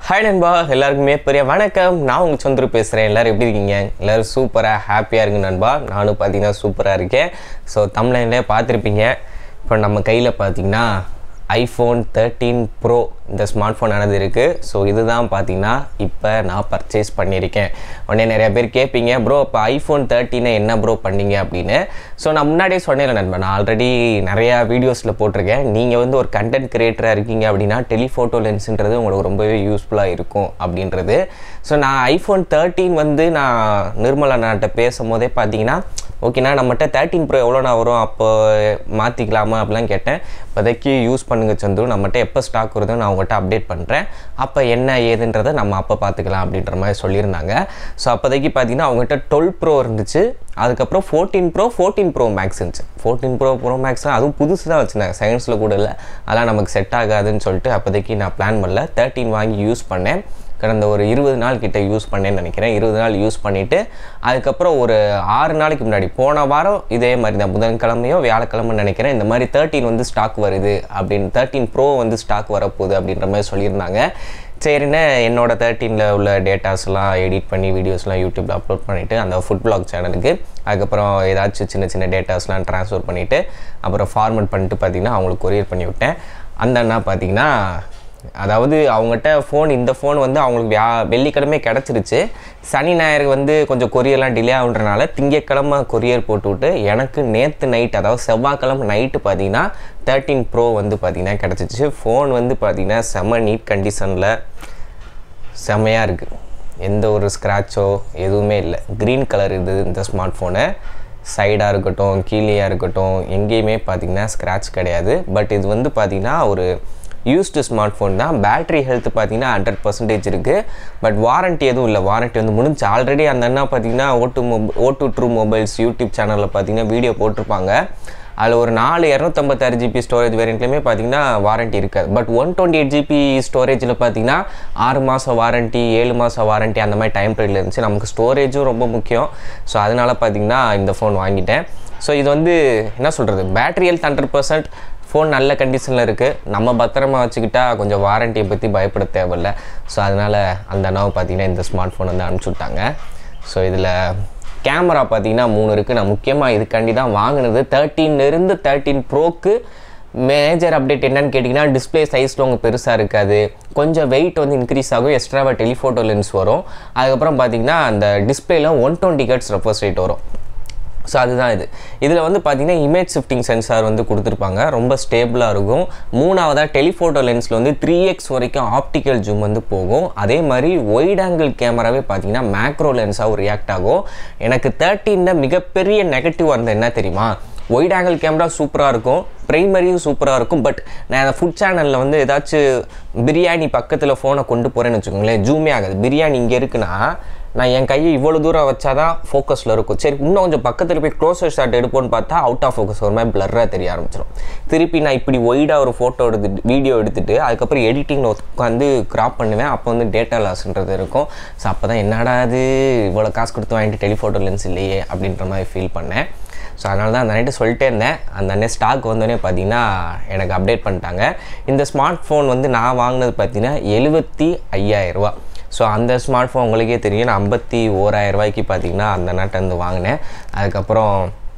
hi நண்பா எல்லாருக்குமே பெரிய வணக்கம் நான் உங்கள் சந்துரு பேசுகிறேன் எல்லோரும் எப்படி இருக்கீங்க எல்லோரும் சூப்பராக ஹாப்பியாக இருக்கு நண்பா நானும் பார்த்தீங்கன்னா சூப்பராக இருக்கேன் ஸோ தமிழ்லேயே பார்த்துருப்பீங்க இப்போ நம்ம கையில் பார்த்தீங்கன்னா ஐஃபோன் தேர்ட்டீன் ப்ரோ இந்த ஸ்மார்ட் ஃபோன் ஆனது இருக்குது ஸோ இதுதான் பார்த்தீங்கன்னா இப்போ நான் பர்ச்சேஸ் பண்ணியிருக்கேன் உடனே நிறைய பேர் கேட்பீங்க ப்ரோ இப்போ ஐஃபோன் தேர்ட்டினை என்ன ப்ரோ பண்ணீங்க அப்படின்னு ஸோ நான் முன்னாடியே சொன்னேன் நண்பன் நான் ஆல்ரெடி நிறையா வீடியோஸில் போட்டிருக்கேன் நீங்கள் வந்து ஒரு கண்டென்ட் கிரியேட்டராக இருக்கீங்க அப்படின்னா டெலிஃபோட்டோ லென்ஸுன்றது உங்களுக்கு ரொம்பவே யூஸ்ஃபுல்லாக இருக்கும் அப்படின்றது ஸோ நான் ஐஃபோன் தேர்ட்டீன் வந்து நான் நிர்மலா நாட்டை பேசும் போதே பார்த்தீங்கன்னா ஓகேண்ணா நம்மகிட்ட தேர்ட்டின் ப்ரோ எவ்வளோண்ணா வரும் அப்போ மாற்றிக்கலாமா அப்படிலாம் கேட்டேன் இப்போதைக்கு யூஸ் பண்ணுங்க சந்துரு நம்மகிட்ட எப்போ ஸ்டாக் வருதோ நான் உங்கள்கிட்ட அப்டேட் பண்ணுறேன் அப்போ என்ன ஏதுன்றதை நம்ம அப்போ பார்த்துக்கலாம் அப்படின்ற மாதிரி சொல்லியிருந்தாங்க ஸோ அப்போதைக்கு பார்த்தீங்கன்னா அவங்ககிட்ட டுவெல் ப்ரோ இருந்துச்சு அதுக்கப்புறம் fourteen pro fourteen pro max இருந்துச்சு ஃபோர்டீன் ப்ரோ ப்ரோ மேக்ஸ் அதுவும் புதுசு தான் வச்சுருந்தாங்க சயின்ஸில் கூட இல்லை அதெல்லாம் நமக்கு செட் ஆகாதுன்னு சொல்லிட்டு அப்போதைக்கு நான் பிளான் பண்ணல தேர்ட்டின் வாங்கி யூஸ் பண்ணேன் கடந்த ஒரு இருபது நாள் கிட்ட யூஸ் பண்ணேன்னு நினைக்கிறேன் இருபது நாள் யூஸ் பண்ணிவிட்டு அதுக்கப்புறம் ஒரு ஆறு நாளைக்கு முன்னாடி போன வாரம் இதே மாதிரி தான் புதன்கிழமையோ வியாழக்கிழமை நினைக்கிறேன் இந்த மாதிரி தேர்ட்டின் வந்து ஸ்டாக் வருது அப்படின்னு தேர்ட்டின் ப்ரோ வந்து ஸ்டாக் வரப்போகுது அப்படின்ற மாதிரி சொல்லியிருந்தாங்க சரின்னு என்னோட தேர்ட்டீனில் உள்ள டேட்டாஸ்லாம் எடிட் பண்ணி வீடியோஸ்லாம் யூடியூப்பில் அப்லோட் பண்ணிவிட்டு அந்த ஃபுட் பிளாக் சேனலுக்கு அதுக்கப்புறம் ஏதாச்சும் சின்ன சின்ன டேட்டாஸ்லாம் ட்ரான்ஸ்ஃபர் பண்ணிவிட்டு அப்புறம் ஃபார்மட் பண்ணிட்டு பார்த்திங்கன்னா அவங்களுக்கு கொரியர் பண்ணி விட்டேன் அந்த அண்ணா பார்த்திங்கன்னா அதாவது அவங்ககிட்ட ஃபோன் இந்த ஃபோன் வந்து அவங்களுக்கு வியா வெள்ளிக்கிழமை கிடச்சிருச்சு சனி ஞாயிறு வந்து கொஞ்சம் கொரியர்லாம் டிலே ஆகுன்றனால திங்கக்கிழமை கொரியர் போட்டு விட்டு எனக்கு நேற்று நைட் அதாவது செவ்வாய்க்கிழமை நைட்டு பார்த்தீங்கன்னா தேர்ட்டீன் ப்ரோ வந்து பார்த்திங்கன்னா கிடச்சிச்சு ஃபோன் வந்து பார்த்திங்கன்னா செம்ம நீட் கண்டிஷனில் செம்மையாக இருக்குது எந்த ஒரு ஸ்க்ராட்சோ எதுவுமே இல்லை க்ரீன் கலர் இது இந்த ஸ்மார்ட் ஃபோனு சைடாக இருக்கட்டும் கீழேயாக இருக்கட்டும் எங்கேயுமே பார்த்திங்கன்னா ஸ்க்ராட்ச் கிடையாது பட் இது வந்து பார்த்திங்கன்னா ஒரு யூஸ்டு ஸ்மார்ட் ஃபோன் தான் பேட்ரி ஹெல்த் பார்த்தீங்கன்னா ஹண்ட்ரட் பர்சன்டேஜ் இருக்குது பட் வாரண்ட்டி எதுவும் இல்லை வாரண்ட்டி வந்து முடிஞ்சு ஆல்ரெடி அந்த அண்ணா பார்த்தீங்கன்னா ஓட்டு மொபைல் ஓட்டு ட்ரூ மொபைல்ஸ் யூடியூப் சேனலில் பார்த்தீங்கன்னா வீடியோ போட்டிருப்பாங்க அதில் ஒரு நாலு இரநூத்தம்பத்தாறு ஜிபி ஸ்டோரேஜ் வேரியண்ட்லேயுமே பார்த்தீங்கன்னா வாரண்ட்டி இருக்காது but one twenty eight GB ஸ்டோரேஜில் பார்த்தீங்கன்னா ஆறு மாதம் வாரண்ட்டி ஏழு மாதம் வாரண்ட்டி அந்த மாதிரி டைம் பீரியடில் இருந்துச்சு நமக்கு ஸ்டோரேஜும் ரொம்ப முக்கியம் ஸோ அதனால் பார்த்தீங்கன்னா இந்த ஃபோன் வாங்கிட்டேன் ஸோ இது வந்து என்ன சொல்கிறது battery health hundred percent phone நல்ல கண்டிஷனில் இருக்குது நம்ம பத்திரமா வச்சுக்கிட்டா கொஞ்சம் வாரண்டியை பற்றி பயப்பட தேவையில்ல ஸோ அதனால் அந்த அண்ணாவை பார்த்தீங்கன்னா இந்த ஸ்மார்ட் ஃபோன் வந்து அனுப்பிச்சி விட்டாங்க ஸோ இதில் கேமரா பார்த்தீங்கன்னா மூணு இருக்குது நான் முக்கியமாக இதுக்காண்டி தான் வாங்கினது தேர்ட்டீன்லேருந்து தேர்ட்டீன் ப்ரோக்கு மேஜர் அப்டேட் என்னன்னு கேட்டிங்கன்னா டிஸ்பிளே சைஸில் உங்கள் பெருசாக இருக்காது கொஞ்சம் வெயிட் வந்து இன்க்ரீஸ் ஆகும் எக்ஸ்ட்ராவாக டெலிஃபோட்டோ லென்ஸ் வரும் அதுக்கப்புறம் பார்த்தீங்கன்னா அந்த டிஸ்பிளேல one twenty hertz refresh rate வரும் ஸோ அதுதான் இது இதில் வந்து பார்த்தீங்கன்னா இமேஜ் ஷிஃப்டிங் சென்சார் வந்து கொடுத்துருப்பாங்க ரொம்ப ஸ்டேபிளாக இருக்கும் மூணாவதாக டெலிஃபோட்டோ லென்ஸில் வந்து த்ரீ எக்ஸ் வரைக்கும் ஆப்டிக்கல் ஜூம் வந்து போகும் அதே மாதிரி ஒயிட் ஆங்கிள் கேமராவே பார்த்தீங்கன்னா மேக்ரோ லென்ஸாகவும் ரியாக்ட் ஆகும் எனக்கு தேர்ட்டீனில் மிகப்பெரிய நெகட்டிவ் வந்து என்ன தெரியுமா ஒயிட் ஆங்கிள் கேமரா சூப்பராக இருக்கும் ப்ரைமரியும் சூப்பராக இருக்கும் பட் நான் அந்த ஃபுட் சேனலில் வந்து ஏதாச்சும் பிரியாணி பக்கத்தில் ஃபோனை கொண்டு போகிறேன்னு வச்சுக்கோங்களேன் ஜூமே ஆகாது பிரியாணி இங்கே இருக்குன்னா நான் என் கையை இவ்வளோ தூரம் வச்சா தான் ஃபோக்கஸில் இருக்கும் சரி இன்னும் கொஞ்சம் பக்கத்தில் போய் க்ளோஸர் ஷாட் எடுப்போன்னு பார்த்தா அவுட் ஆஃப் ஃபோக்கஸ் ஒரு மாதிரி பிளர்ராக தெரிய ஆரம்பிச்சிடும் திருப்பி நான் இப்படி ஒய்டாக ஒரு ஃபோட்டோ எடுத்துட்டு வீடியோ எடுத்துகிட்டு அதுக்கப்புறம் எடிட்டிங்கில் உட்காந்து க்ராப் பண்ணுவேன் அப்போ வந்து டேட்டா லாஸ்ன்றது இருக்கும் ஸோ அப்போ தான் என்னடா அது இவ்வளோ காசு கொடுத்து வாங்கிட்டு டெலிஃபோட்டோ லென்ஸ் இல்லையே அப்படின்ற மாதிரி ஃபீல் பண்ணேன் ஸோ அதனால தான் அந்த அன்னைட்டு சொல்லிட்டே இருந்தேன் அந்த அண்ணன் ஸ்டாக் வந்தோடனே பார்த்தீங்கன்னா எனக்கு அப்டேட் பண்ணிட்டாங்க இந்த ஸ்மார்ட் ஃபோன் வந்து நான் வாங்கினது பார்த்தீங்கன்னா எழுபத்தி ஐயாயிரரூவா ஸோ அந்த ஸ்மார்ட் ஃபோன் உங்களுக்கே தெரியும் நான் ஐம்பத்தி ஓராயிரம் ரூபாய்க்கு பார்த்தீங்கன்னா அந்த நாட்டை வந்து வாங்கினேன் அதுக்கப்புறம்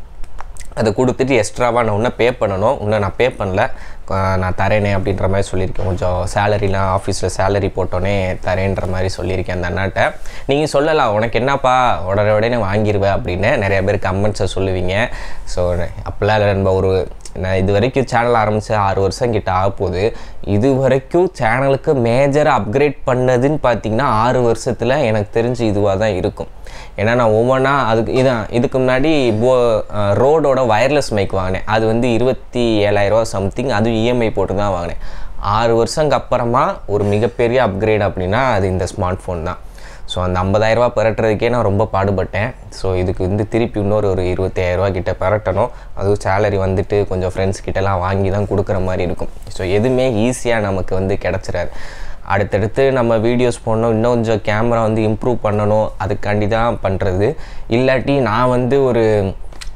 அதை கொடுத்துட்டு எக்ஸ்ட்ராவாக நான் இன்னும் பே பண்ணணும் இன்னும் நான் பே பண்ணல நான் தரேனே அப்படின்ற மாதிரி சொல்லியிருக்கேன் கொஞ்சம் சேலரிலாம் ஆஃபீஸில் சேலரி போட்டோன்னே தரேன்ற மாதிரி சொல்லியிருக்கேன் அந்த அண்ணாட்ட நீங்கள் சொல்லலாம் உனக்கு என்னப்பா உடனே உடனே வாங்கிடுவேன் அப்படின்னு நிறைய பேர் கமெண்ட்ஸை சொல்லுவீங்க ஸோ அப்போல்லாம் இல்லை நம்ம ஒரு நான் இது வரைக்கும் சேனல் ஆரம்பித்து ஆறு வருஷம் கிட்ட ஆக போகுது இது வரைக்கும் சேனலுக்கு மேஜராக அப்கிரேட் பண்ணதுன்னு பார்த்தீங்கன்னா ஆறு வருஷத்தில் எனக்கு தெரிஞ்சு இதுவாக தான் இருக்கும் ஏன்னா நான் ஒவ்வொன்றா அதுக்கு இதான் இதுக்கு முன்னாடி போ ரோடோட வயர்லெஸ் மைக் வாங்கினேன் அது வந்து இருபத்தி ஏழாயிரரூவா சம்திங் அதுவும் இஎம்ஐ போட்டு தான் வாங்கினேன் ஆறு வருஷங்க அப்புறமா ஒரு மிகப்பெரிய அப்கிரேட் அப்படின்னா அது இந்த ஸ்மார்ட் ஃபோன் தான் ஸோ அந்த ஐம்பதாயிரரூபா பெரட்டுறதுக்கே நான் ரொம்ப பாடுபட்டேன் ஸோ இதுக்கு வந்து திருப்பி இன்னொரு ஒரு இருபத்தாயிரரூவா கிட்ட பெரட்டணும் அதுவும் சேலரி வந்துட்டு கொஞ்சம் ஃப்ரெண்ட்ஸ் கிட்டலாம் வாங்கி தான் கொடுக்குற மாதிரி இருக்கும் ஸோ எதுவுமே ஈஸியாக நமக்கு வந்து கிடச்சிடாது அடுத்தடுத்து நம்ம வீடியோஸ் போடணும் இன்னும் கொஞ்சம் கேமரா வந்து இம்ப்ரூவ் பண்ணணும் அதுக்காண்டி தான் பண்ணுறது இல்லாட்டி நான் வந்து ஒரு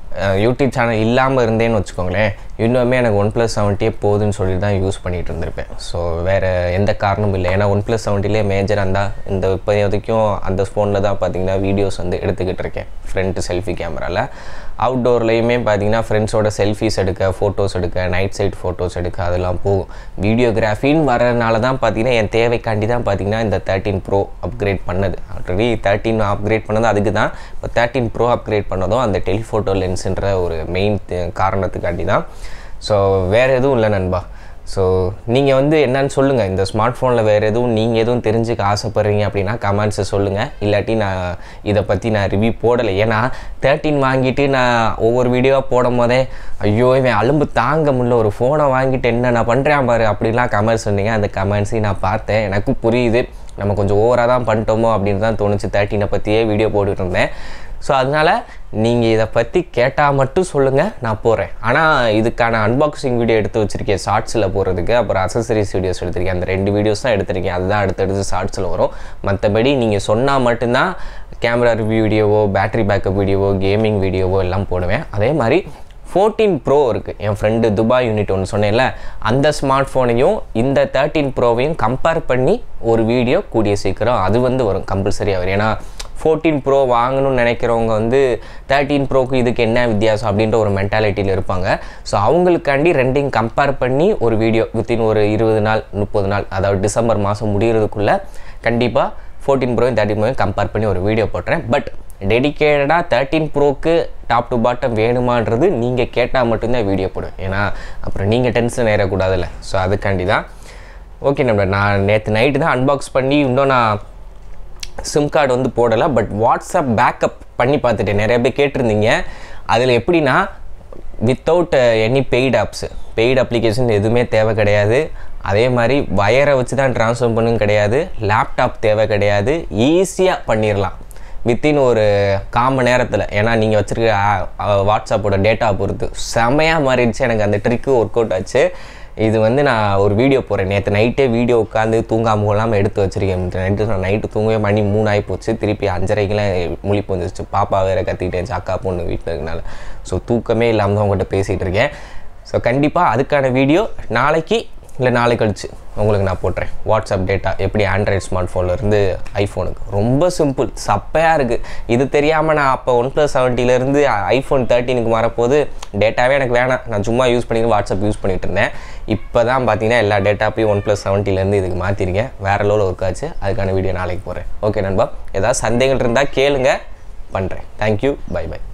யூடியூப் சேனல் இல்லாமல் இருந்தேன்னு வச்சுக்கோங்களேன் இன்னுமே எனக்கு ஒன் ப்ளஸ் செவன்ட்டியே போதுன்னு சொல்லி தான் யூஸ் பண்ணிகிட்டு இருந்திருப்பேன் ஸோ வேறு எந்த காரணமும் இல்லை ஏன்னா ஒன் ப்ளஸ் செவன்ட்டிலே மேஜர் அந்த இந்த இப்போதைக்கும் அந்த ஃபோனில் தான் பார்த்தீங்கன்னா வீடியோஸ் வந்து எடுத்துக்கிட்டு இருக்கேன் ஃப்ரண்ட் செல்ஃபி கேமராவில் அவுட்டோர்லேயுமே பார்த்தீங்கன்னா ஃப்ரெண்ட்ஸோட செல்ஃபிஸ் எடுக்க ஃபோட்டோஸ் எடுக்க நைட் சைட் ஃபோட்டோஸ் எடுக்க அதெல்லாம் போகும் வீடியோகிராஃபின்னு வரனால தான் பார்த்தீங்கன்னா என் தேவைக்காண்டி தான் பார்த்தீங்கன்னா இந்த தேர்ட்டின் ப்ரோ அப்கிரேட் பண்ணது ஆல்ரெடி தேர்ட்டின் அப்கிரேட் பண்ணது அதுக்கு தான் இப்போ தேர்ட்டின் ப்ரோ அப்கிரேட் பண்ணதும் அந்த டெலிஃபோட்டோ லென்ஸுன்ற ஒரு மெயின் காரணத்துக்காண்டி தான் ஸோ வேறு எதுவும் இல்லை நண்பா ஸோ நீங்கள் வந்து என்னன்னு சொல்லுங்கள் இந்த ஸ்மார்ட் ஃபோனில் வேறு எதுவும் நீங்கள் எதுவும் தெரிஞ்சுக்க ஆசைப்பட்றீங்க அப்படின்னா கமெண்ட்ஸை சொல்லுங்கள் இல்லாட்டி நான் இதை பற்றி நான் ரிவ்யூ போடலை ஏன்னா தேர்ட்டின் வாங்கிட்டு நான் ஒவ்வொரு வீடியோவாக போடும் போதே ஐயோ இவன் அலும்பு தாங்க முடியல ஒரு ஃபோனை வாங்கிட்டு என்ன நான் பண்ணுறேன் பாரு அப்படிலாம் கமெண்ட்ஸ் சொன்னீங்க அந்த கமெண்ட்ஸையும் நான் பார்த்தேன் எனக்கும் புரியுது நம்ம கொஞ்சம் ஓவராக தான் பண்ணிட்டோமோ அப்படின்னு தான் தோணுச்சு தேர்ட்டினை பற்றியே வீடியோ போட்டுட்டு இருந்தேன் ஸோ அதனால் நீங்கள் இதை பற்றி கேட்டால் மட்டும் சொல்லுங்கள் நான் போகிறேன் ஆனால் இதுக்கான அன்பாக்சிங் வீடியோ எடுத்து வச்சுருக்கேன் ஷார்ட்ஸில் போகிறதுக்கு அப்புறம் அசசரிஸ் வீடியோஸ் எடுத்திருக்கேன் அந்த ரெண்டு வீடியோஸ் தான் எடுத்திருக்கேன் அதுதான் அடுத்தடுத்து ஷார்ட்ஸில் வரும் மற்றபடி நீங்கள் சொன்னால் மட்டும்தான் கேமரா ரிவ்யூ வீடியோவோ பேட்டரி பேக்கப் வீடியோவோ கேமிங் வீடியோவோ எல்லாம் போடுவேன் அதே மாதிரி ஃபோர்டீன் ப்ரோ இருக்குது என் ஃப்ரெண்டு துபாய் யூனிட் ஒன்று சொன்னேன்ல அந்த ஸ்மார்ட் ஃபோனையும் இந்த தேர்ட்டீன் ப்ரோவையும் கம்பேர் பண்ணி ஒரு வீடியோ கூடிய சீக்கிரம் அது வந்து வரும் கம்பல்சரியாக வரும் ஏன்னா ஃபோர்டீன் ப்ரோ வாங்கணும்னு நினைக்கிறவங்க வந்து தேர்ட்டீன் ப்ரோக்கு இதுக்கு என்ன வித்தியாசம் அப்படின்ற ஒரு மென்டாலிட்டியில் இருப்பாங்க ஸோ அவங்களுக்காண்டி ரெண்டையும் கம்பேர் பண்ணி ஒரு வீடியோ வித்தின் ஒரு இருபது நாள் முப்பது நாள் அதாவது டிசம்பர் மாதம் முடிகிறதுக்குள்ளே கண்டிப்பாக ஃபோர்டீன் ப்ரோயும் தேர்ட்டின் ப்ரோயும் கம்பேர் பண்ணி ஒரு வீடியோ போட்டுறேன் பட் டெடிக்கேட்டடாக தேர்ட்டீன் ப்ரோக்கு டாப் டு பாட்டம் வேணுமான்றது நீங்கள் கேட்டால் மட்டும்தான் வீடியோ போடுவேன் ஏன்னா அப்புறம் நீங்கள் டென்ஷன் ஏறக்கூடாதுல்ல ஸோ அதுக்காண்டி தான் ஓகே நம்ம நான் நேற்று நைட்டு தான் அன்பாக்ஸ் பண்ணி இன்னும் நான் சிம் கார்டு வந்து போடலை பட் வாட்ஸ்அப் பேக்கப் பண்ணி பார்த்துட்டேன் நிறைய பேர் கேட்டிருந்தீங்க அதில் எப்படின்னா without any paid apps paid application எதுவுமே தேவை கிடையாது அதே மாதிரி வயரை வச்சு தான் ட்ரான்ஸ்ஃபர் பண்ணும் கிடையாது லேப்டாப் தேவை கிடையாது ஈஸியாக பண்ணிடலாம் வித்தின் ஒரு காம நேரத்தில் ஏன்னா நீங்கள் வச்சுருக்க வாட்ஸ்அப்போட டேட்டா பொறுத்து செமையாக மாறிடுச்சு எனக்கு அந்த ட்ரிக்கு ஒர்க் அவுட் ஆச்சு இது வந்து நான் ஒரு வீடியோ போடுறேன் நேற்று நைட்டே வீடியோ உட்காந்து தூங்காமல் இல்லாமல் எடுத்து வச்சுருக்கேன் நைட்டு நான் நைட்டு தூங்கவே மணி மூணு ஆகி போச்சு திருப்பி அஞ்சரைக்கெலாம் முழிப்பு வந்துருச்சு பாப்பா வேறு கத்திக்கிட்டேன் அக்கா பொண்ணு வீட்டில் இருக்கனால ஸோ தூக்கமே இல்லாமல் தான் உங்கள்கிட்ட பேசிகிட்டு இருக்கேன் ஸோ கண்டிப்பாக அதுக்கான வீடியோ நாளைக்கு இல்லை நாளை கழிச்சு உங்களுக்கு நான் போட்டுறேன் வாட்ஸ்அப் டேட்டா எப்படி ஆண்ட்ராய்ட் ஸ்மார்ட் ஃபோன்லேருந்து ஐஃபோனுக்கு ரொம்ப சிம்பிள் சப்பையாக இருக்குது இது தெரியாமல் நான் அப்போ ஒன் ப்ளஸ் செவன்ட்டிலேருந்து ஐஃபோன் தேர்ட்டீனுக்கு வரப்போது டேட்டாவே எனக்கு வேணாம் நான் சும்மா யூஸ் பண்ணிட்டு வாட்ஸ்அப் யூஸ் பண்ணிட்டு இருந்தேன் இப்போ தான் பார்த்தீங்கன்னா எல்லா டேட்டாப்பையும் ஒன் ப்ளஸ் செவன்ட்டிலேருந்து இதுக்கு மாற்றிருக்கேன் வேறு லெவலில் ஒர்க் ஆச்சு அதுக்கான வீடியோ நாளைக்கு போகிறேன் ஓகே நண்பா ஏதாவது சந்தேகங்கள் இருந்தால் கேளுங்க பண்ணுறேன் தேங்க்யூ பை பை